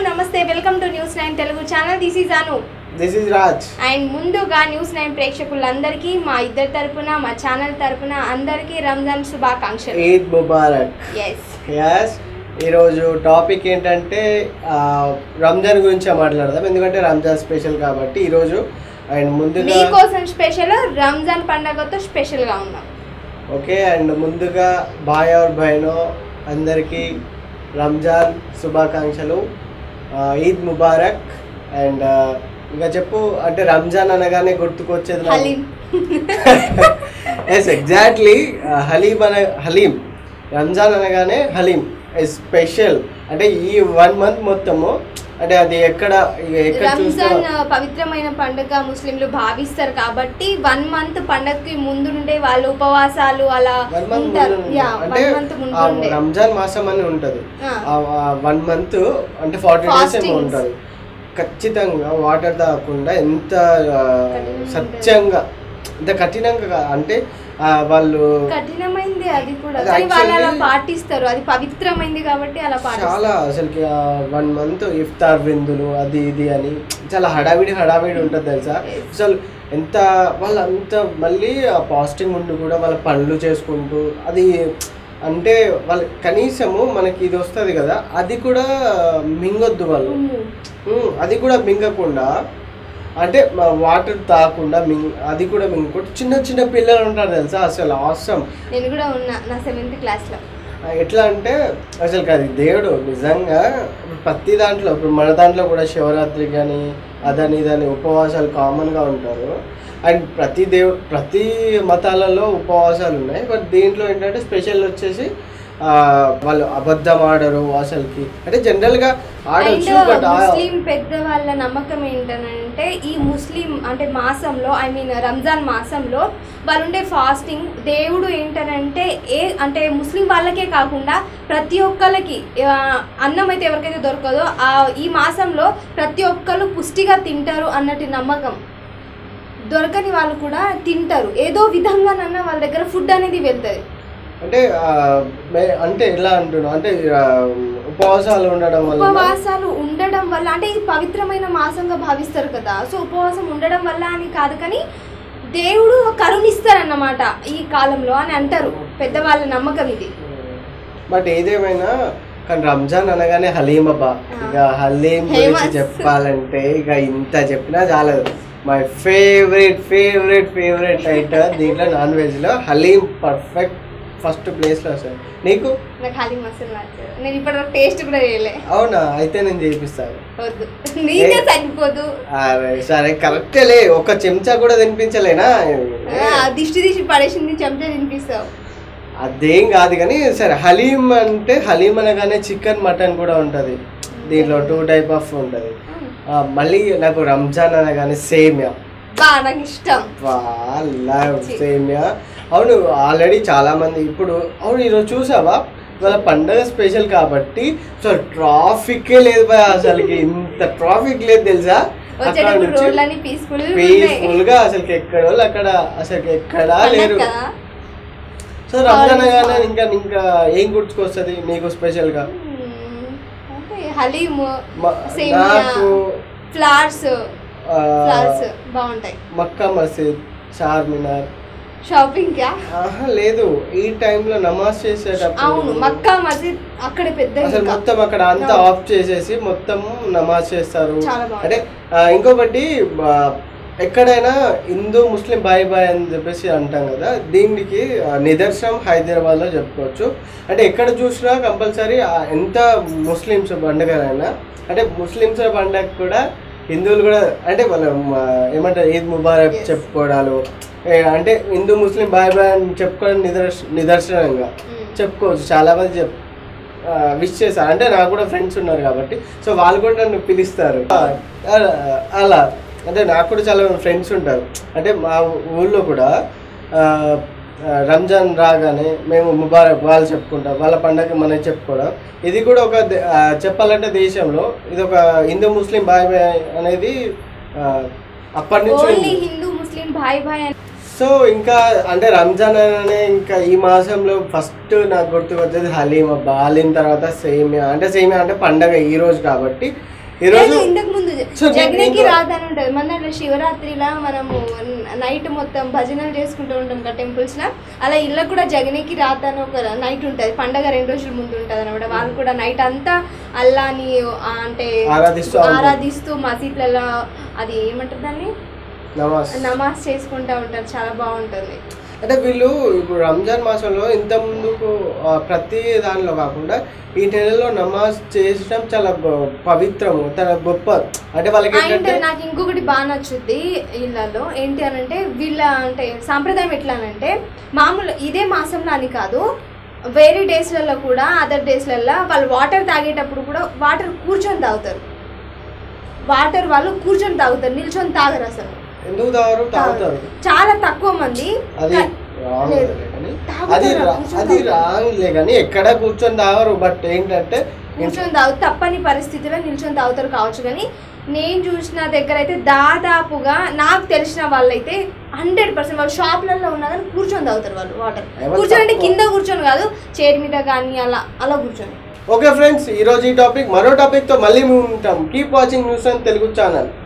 నమస్తే welcome to news nine Telugu channel this is Anu this is Raj and ముందుగా news nine ప్రేక్షకులందరికీ మా ఇద్దరి తరపున మా ఛానల్ తరపున అందరికీ రంజాన్ శుభాకాంక్షలు ఈద్ ముబారక్ ఎస్ యస్ ఈరోజు టాపిక్ ఏంటంటే ఆ, రంజాన్ గురించి మాట్లాడదాం ఎందుకంటే రంజాన్ స్పెషల్ కాబట్టి ఈరోజు అండ్ ముందుగా మీకోసం స్పెషల్ రంజాన్ పండగతో స్పెషల్గా ఉన్నాం ఓకే అండ్ ముందుగా బాయ్ ఆర్ బైనో అందరికీ రంజాన్ శుభాకాంక్షలు ఆ, ఈద్ ముబారక్ అండ్ ఇంకా చెప్పు అంటే రంజాన్ అనగానే గుర్తుకొచ్చేది నాకు- హలీం ఎస్ ఎగ్జాక్ట్లీ హలీం అనే హలీం రంజాన్ అనగానే హలీం స్పెషల్ అంటే ఈ వన్ మంత్ మొత్తము అంటే అది ఎక్కడ ఎక్కడ చూసినా రంజాన్ పవిత్రమైన పండుగ ముస్లింలు భావిస్తారు కాబట్టి వన్ మంత్ పండగకి ముందు నుండే వాళ్ళు ఉపవాసాలు అలా వన్ మంత్ ఉంటారు యా అంటే వన్ మంత్ ముందు ఆ ఉండే రంజాన్ మాసం అని ఉంటుంది ఆ. వన్ మంత్ అంటే ఫార్టీ డేస్ ఏమో Fastings. ఉంటుంది ఖచ్చితంగా వాటర్ తాగకుండా ఎంత ఆ, కఠినంగా సత్యంగా ఎంత కఠినంగా కా- అంటే ఆ, వాళ్ళు కఠినమైంది అది కూడా అది కానీ వాళ్ళు అలా actually- పాటిస్తారు అది పవిత్రమైంది కాబట్టి అలా పాటిస్తారు చాలా అసలుకి వన్ మంత్ ఇఫ్తార్ విందులు అది ఇది అని చాలా హడావిడి హడావిడి ఉంటుంది తెలుసా Yes. అసలు ఎంత వాళ్ళు అంత మళ్ళీ ఆ పాజిటివ్ ఉండి కూడా వాళ్ళ పనులు చేసుకుంటూ అది అంటే వాళ్ళు కనీసము మనకి ఇది వస్తుంది కదా అది కూడా మింగొద్దు వాళ్ళు ఉమ్ము. ఉమ్, అది కూడా మింగకుండా అంటే వాటర్ తాగకుండా మింగ్ అది కూడా మింగకుండా చిన్న చిన్న పిల్లలు ఉంటారు తెలుసా అసలు అవసరం నేను కూడా ఉన్నా నా సెవెంత్ క్లాస్ లో ఆ, ఎట్లా అంటే అసలు అది దేవుడు నిజంగా ప్రతి దాంట్లో ఇప్పుడు మన దాంట్లో కూడా శివరాత్రి కానీ అదని ఇదని ఉపవాసాలు కామన్గా ఉంటారు అండ్ ప్రతి దేవు ప్రతి మతాలలో ఉపవాసాలు ఉన్నాయి బట్ దీంట్లో ఏంటంటే స్పెషల్ వచ్చేసి ఆ, వాళ్ళు అబద్ధం ఆడరు అసలుకి అంటే జనరల్గా అండ్ ఆడొచ్చు బట్ ముస్లిం పెద్దవాళ్ళ నమ్మకం ఏంటంటే ఈ ముస్లిం అంటే మాసంలో ఐ మీన్ రంజాన్ మాసంలో వాళ్ళు ఉండే ఫాస్టింగ్ దేవుడు ఏంటనంటే ఏ అంటే ముస్లిం వాళ్ళకే కాకుండా ప్రతి ఒక్కరికి ఆ, అన్నం అయితే ఎవరికైతే దొరకదో ఆ ఈ మాసంలో ప్రతి ఒక్కరు పుష్టిగా తింటారు అన్నట్టు నమ్మకం దొరకని వాళ్ళు కూడా తింటారు ఏదో విధంగానన్నా వాళ్ళ దగ్గర ఫుడ్ అనేది వెళ్తుంది అంటే ఆ, మే- అంటే ఎలా అంటున్నావు అంటే ఆ, ఉపవాసాలు ఉండడం వల్ల ఉపవాసాలు ఉండడం వల్ల అంటే ఇది పవిత్రమైన మాసంగా భావిస్తారు కదా సో ఉపవాసం ఉండడం వల్ల అని కాదు కానీ దేవుడు కరుణిస్తారన్నమాట ఈ కాలంలో అని అంటారు పెద్దవాళ్ళ నమ్మకం ఇది బట్ ఏదేమైనా కానీ రంజాన్ అనగానే హలీం అబ్బా ఇక హలీం గురించి Famous. చెప్పాలంటే ఇక ఇంత చెప్పినా చాలదు my favourite favourite favourite item దీంట్లో నాన్ వెజ్ లో హలీం పర్ఫెక్ట్ ఫస్ట్ ప్లేస్ లో వస్తుంది నీకు నాకు హలీం అసలు నచ్చదు నేను ఇప్పటివరకు టేస్ట్ కూడా చేయలే అవునా అయితే నేను చేపిస్తాను వద్దు నీకే సరిపోదు అరే సరే కరెక్టేలే ఒక చెంచా కూడా తినిపించలేనా ఆ, దిష్టి దిష్టి పడేసింది చెంచా తినిపిస్తావు అదేం కాదు కానీ సరే హలీం అంటే హలీం అనగానే చికెన్ మటన్ కూడా ఉంటుంది దీంట్లో టూ టైప్ ఆఫ్ ఉంటుంది ఆ, మళ్ళీ నాకు రంజాన్ అనగానే సేమియా బా నాకు ఇష్టం లవ్ సేమియా అవును ఆల్రెడీ చాలా మంది ఇప్పుడు అవును ఈరోజు చూసావా ఇవాళ పండగ స్పెషల్ కాబట్టి సో ట్రాఫికే లేదు భయ అసలుకి ఇంత ట్రాఫిక్ లేదు తెలుసా అక్కడ వచ్చేటప్పుడు నుంచి రోడ్లన్నీ పీస్ఫుల్ పీస్ఫుల్ గా అసలుకి ఎక్కడ వాళ్ళు అక్కడ అసలుకి ఎక్కడా లేరు కదా సో రంజాన్ అనగానే ఇంకా ఇంకా ఏం గుర్తుకొస్తుంది నీకు స్పెషల్ గా మ్మ్. అంటే హలీమ్ మ- సేమియా నాకు ఫ్లవర్స్ ఆ, ఫ్లవర్స్ బాగుంటాయి మక్కా మసీద్ చార్మినార్ షాపింగ్ క్యా ఆహా లేదు ఈ టైంలో నమాజ్ చేసేటప్పుడు అవును మక్కా మసీద్ అక్కడ పెద్ద అసలు ఇంకా. మొత్తం అక్కడ అంతా అవును. ఆఫ్ చేసేసి మొత్తం నమాజ్ చేస్తారు చాలా బాగుంది. అంటే ఆ, ఇంకొకటి ఆ, ఎక్కడైనా హిందూ ముస్లిం బాయ్ బాయ్ అని చెప్పేసి అంటాం కదా దీనికి ఆ, నిదర్శనం హైదరాబాద్లో చెప్పుకోవచ్చు అంటే ఎక్కడ చూసినా కంపల్సరీ ఎంత ముస్లిమ్స్ పండుగలైనా అంటే ముస్లిమ్స్ పండుగ కూడా హిందువులు కూడా అంటే వాళ్ళ ఆ, ఏమంటారు ఈద్ ముబారక్ Yes. చెప్పుకోవడాలు ఏ, అంటే హిందూ ముస్లిం బాయ్ బాయ్ అని చెప్పుకోవడం నిదర్శ నిదర్శనంగా మ్మ్. చెప్పుకోవచ్చు చాలా మంది చెప్ విష్ చేస్తారు అంటే నాకు కూడా ఫ్రెండ్స్ ఉన్నారు కాబట్టి సో వాళ్ళు కూడా నన్ను పిలుస్తారు ఆ, అలా- అలా అంటే నాకు కూడా చాలా ఫ్రెండ్స్ ఉంటారు అంటే మా ఊళ్ళో కూడా ఆ, ఆ, రంజాన్ రాగానే మేము ముబారక్ వాళ్ళు చెప్పుకుంటాం వాళ్ళ పండగ మనం చెప్పుకోవడం ఇది కూడా ఒక దే- ఆ, చెప్పాలంటే దేశంలో ఇది ఒక హిందూ ముస్లిం బాయ్ బాయ్ అనేది ఆ, అప్పటి నుంచి ఓన్లీ ఉంది. హిందూ ముస్లిం భాయ్ భాయ్ అని సో ఇంకా అంటే రంజాన్ అనే ఇంకా ఈ మాసంలో ఫస్ట్ నాకు గుర్తుకొచ్చేది హలీం అబ్బా హలీం తర్వాత సేమియా అంటే సేమియా అంటే పండగ ఈ రోజు కాబట్టి ఈ రోజు లేదు, ఇంతకు ముందు సో దీని- జగనేకి దీంట్లో- రాదని ఉంటుంది మన దాంట్లో శివరాత్రిలా మనము నైట్ మొత్తం భజనలు చేసుకుంటూ ఉంటాం కదా టెంపుల్స్ లా అలా ఇళ్ళకు కూడా జగనేకి రాత అని ఒక నైట్ ఉంటుంది పండగ రెండు రోజుల ముందు ఉంటుంది అనమాట వాళ్ళు కూడా నైట్ అంతా అల్లాని ఆ, అంటే ఆరాధిస్తూ ఉంటారు. ఆరాధిస్తూ మసీద్లలో అది ఏమంటారు దాన్ని నమాజ్ నమాజ్ చేసుకుంటూ ఉంటారు చాలా బాగుంటుంది అంటే వీళ్ళు ఇప్పుడు రంజాన్ మాసంలో ఇంత ముందుకు ఆ, ప్రతి దానిలో కాకుండా ఈ నెలలో నమాజ్ చేసడం చాలా గొ- పవిత్రము చాలా గొప్ప అంటే వాళ్ళకి అండ్ ఏంటంటే నాకు ఇంకొకటి బాగా నచ్చుద్ది ఇళ్ళలో ఏంటి అని అంటే వీళ్ళ అంటే సాంప్రదాయం ఎట్లా అంటే మామూలు ఇదే మాసంలో అని కాదు వేరే డేస్లలో కూడా అదర్ డేస్లలో వాళ్ళు వాటర్ తాగేటప్పుడు కూడా వాటర్ కూర్చొని తాగుతారు వాటర్ వాళ్ళు కూర్చొని తాగుతారు నిల్చొని తాగరు అసలు ఎందుకు తాగరు తాగుతారు చాలా తక్కువ మంది అది కా- రాంగ్ లేదు. కానీ తాగుతారు, అది రా- కూర్చొని అది తాగుతారు. రాంగ్లే కానీ ఎక్కడ కూర్చొని తాగరు బట్ ఏంటంటే కూర్చొని తాగు తప్పని పరిస్థితిలో నిల్చొని తాగుతారు కావచ్చు కానీ నేను చూసిన దగ్గర అయితే దాదాపుగా నాకు తెలిసిన వాళ్ళైతే హండ్రెడ్ పర్సెంట్ వాళ్ళు షాప్లలో ఉన్నా కానీ కూర్చొని తాగుతారు వాళ్ళు వాటర్ ఎవరు కూర్చొని అంటే తక్కువ? కింద కూర్చొని కాదు చైర్ మీద కానీ అలా అలా కూర్చొని ఓకే ఫ్రెండ్స్ ఈ రోజు ఈ టాపిక్ మరో టాపిక్ తో మళ్ళీ మేము ఉంటాం keep watching news and Telugu channel